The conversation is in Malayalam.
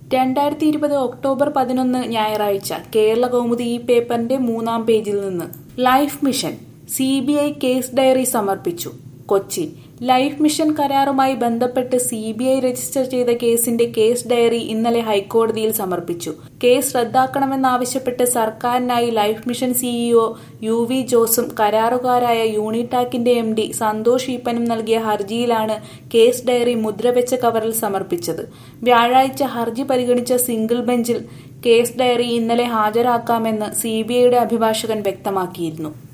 രണ്ടായിരത്തി ഇരുപത് ഒക്ടോബർ പതിനൊന്ന് ഞായറാഴ്ച കേരള കൗമുദി ഈ പേപ്പറിന്റെ മൂന്നാം പേജിൽ നിന്ന് life mission C B I case diary സമർപ്പിച്ചു കൊച്ചി ലൈഫ് മിഷൻ കരാറുമായി ബന്ധപ്പെട്ട് സി ബി ഐ രജിസ്റ്റർ ചെയ്ത കേസിന്റെ കേസ് ഡയറി ഇന്നലെ ഹൈക്കോടതിയിൽ സമർപ്പിച്ചു കേസ് റദ്ദാക്കണമെന്നാവശ്യപ്പെട്ട് സർക്കാരിനായി life mission CEO U V ജോസും കരാറുകാരായ യൂണിടാക്കിന്റെ എം ഡി സന്തോഷ് ഈപ്പനും നൽകിയ ഹർജിയിലാണ് കേസ് ഡയറി മുദ്രവെച്ച കവറിൽ സമർപ്പിച്ചത് വ്യാഴാഴ്ച ഹർജി പരിഗണിച്ച സിംഗിൾ ബെഞ്ചിൽ കേസ് ഡയറി ഇന്നലെ ഹാജരാക്കാമെന്ന് സിബിഐയുടെ അഭിഭാഷകൻ വ്യക്തമാക്കിയിരുന്നു